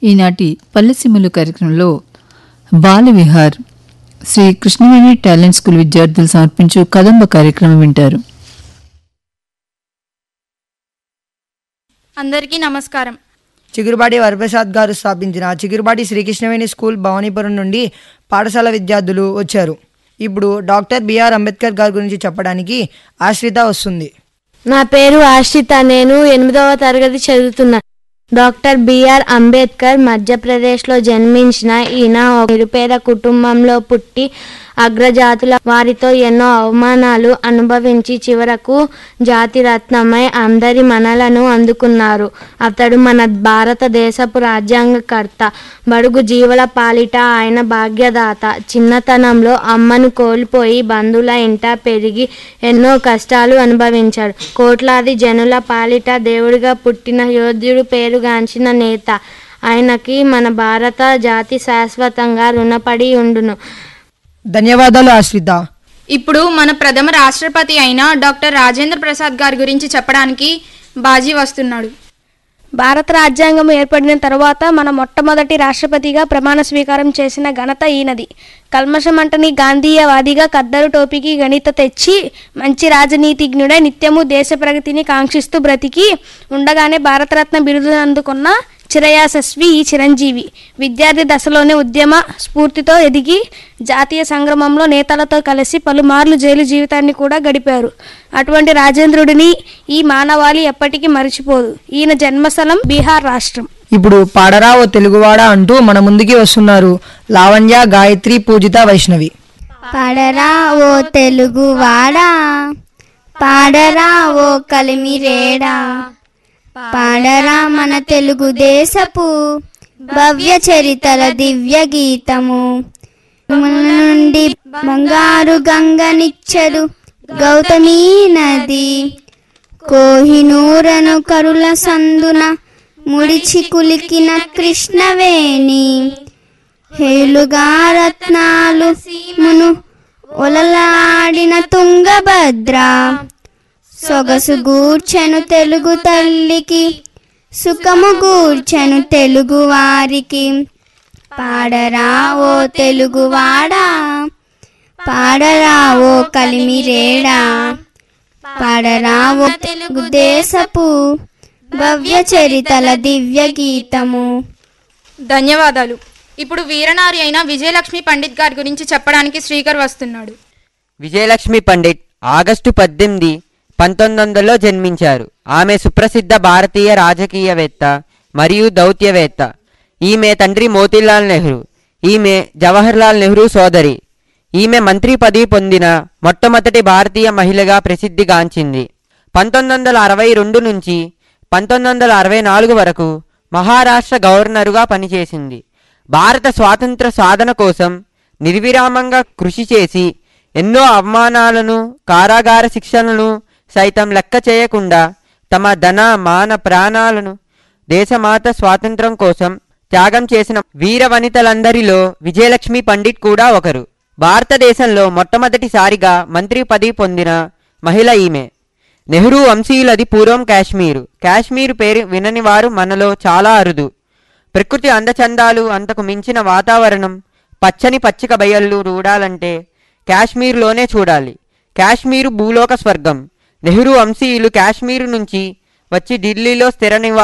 ఈనాటి పల్లెసీమలు కార్యక్రమంలో బాల విహార్ శ్రీ కృష్ణవేణి టాలెంట్ స్కూల్ విద్యార్థులు సమర్పించు కదంబ కార్యక్రమం వింటారు అందరికీ నమస్కారం చిగురుబాటి వరప్రసాద్ గారు స్థాపించిన చిగురుబాటి శ్రీకృష్ణవేణి స్కూల్ భవానీపురం నుండి పాఠశాల విద్యార్థులు వచ్చారు ఇప్పుడు డాక్టర్ బిఆర్ అంబేద్కర్ గారి గురించి చెప్పడానికి ఆశ్రిత వస్తుంది నా పేరు ఆశ్రిత నేను ఎనిమిదవ తరగతి చదువుతున్నా డాక్టర్ బిఆర్ అంబేద్కర్ మధ్యప్రదేశ్లో జన్మించిన ఈయన ఒక నిరుపేద కుటుంబంలో పుట్టి అగ్రజాతుల వారితో ఎన్నో అవమానాలు అనుభవించి చివరకు జాతిరత్నమై అందరి మనలను అందుకున్నారు అతడు మన భారతదేశపు రాజ్యాంగకర్త బడుగు జీవుల పాలిట ఆయన భాగ్యదాత చిన్నతనంలో అమ్మను కోల్పోయి బంధువుల ఇంట పెరిగి ఎన్నో కష్టాలు అనుభవించాడు కోట్లాది జనుల పాలిట దేవుడిగా పుట్టిన యోధుడు పేరుగాంచిన నేత ఆయనకి మన భారత జాతి శాశ్వతంగా రుణపడి ఉండును ధన్యవాదాలు ఆశ్రిత ఇప్పుడు మన ప్రథమ రాష్ట్రపతి అయిన డాక్టర్ రాజేంద్ర ప్రసాద్ గారి గురించి చెప్పడానికి బాజీ వస్తున్నాడు భారత రాజ్యాంగం ఏర్పడిన తర్వాత మన మొట్టమొదటి రాష్ట్రపతిగా ప్రమాణ స్వీకారం చేసిన ఘనత ఈయనది కల్మషమంటని గాంధీయవాదిగా కద్దరు టోపీకి గణిత తెచ్చి మంచి రాజనీతిజ్ఞుడై నిత్యము దేశ ప్రగతిని కాంక్షిస్తూ బ్రతికి ఉండగానే భారతరత్న బిరుదును అందుకున్న చిరయాసస్వి ఈ చిరంజీవి విద్యార్థి దశలోనే ఉద్యమ స్ఫూర్తితో ఎదిగి జాతీయ సంగ్రమంలో నేతలతో కలిసి పలుమార్లు జైలు జీవితాన్ని కూడా గడిపారు అటువంటి రాజేంద్రుడిని ఈ మానవాళి ఎప్పటికీ మరిచిపోదు ఈయన జన్మస్థలం బీహార్ రాష్ట్రం ఇప్పుడు పాడరా ఓ తెలుగువాడ అంటూ మన ముందుకి వస్తున్నారు లావణ్య గాయత్రి పూజిత వైష్ణవి పాడరా ఓ తెలుగువాడా పాడరా ఓ కలిమిరేడా పాడరా మన తెలుగుదేశపు భవ్య చరితల దివ్య గీతము మన నుండి బంగారు గంగనిచ్చదు గౌతమీ నది కోహినూరను కరుల సందున ముడిచి కులికిన కృష్ణవేణి హేలుగా రత్నాలు మును ఒలలాడిన తుంగభద్ర సొగసు గూర్చెను తెలుగు తల్లికి సుఖము గూర్చెను తెలుగు వారికి పాడరా ఓ తెలుగువాడా పాడరా ఓ కలిమిరేడా పాడరా ఓ తెలుగు దేశపు భవ్య చరితల దివ్య గీతము ధన్యవాదాలు ఇప్పుడు వీరనారి అయిన విజయలక్ష్మి పండిత్ గారి గురించి చెప్పడానికి శ్రీకర్ వస్తున్నాడు విజయలక్ష్మి పండిట్ ఆగస్టు పద్దెనిమిది పంతొమ్మిది వందలలో జన్మించారు ఆమె సుప్రసిద్ధ భారతీయ రాజకీయవేత్త మరియు దౌత్యవేత్త ఈమె తండ్రి మోతీలాల్ నెహ్రూ ఈమె జవహర్లాల్ నెహ్రూ సోదరి ఈమె మంత్రి పదవి పొందిన మొట్టమొదటి భారతీయ మహిళగా ప్రసిద్ధిగాంచింది పంతొమ్మిది వందల అరవై రెండు నుంచి పంతొమ్మిది వందల అరవై నాలుగు వరకు మహారాష్ట్ర గవర్నరుగా పనిచేసింది భారత స్వాతంత్ర సాధన కోసం నిర్విరామంగా కృషి చేసి ఎన్నో అవమానాలను కారాగార శిక్షలను సైతం లెక్క చేయకుండా తమ ధన మాన ప్రాణాలను దేశమాత స్వాతంత్రం కోసం త్యాగం చేసిన వీర వనితలందరిలో విజయలక్ష్మి పండిట్ కూడా ఒకరు భారతదేశంలో మొట్టమొదటిసారిగా మంత్రి పదవి పొందిన మహిళ ఈమె నెహ్రూ వంశీయులది పూర్వం కాశ్మీరు కాశ్మీరు పేరు వినని వారు మనలో చాలా అరుదు ప్రకృతి అందచందాలు అంతకు మించిన వాతావరణం పచ్చని పచ్చిక బయళ్ళు చూడాలంటే కాశ్మీర్లోనే చూడాలి కాశ్మీరు భూలోక స్వర్గం నెహ్రూ వంశీయులు కాశ్మీరు నుంచి వచ్చి ఢిల్లీలో స్థిర నివా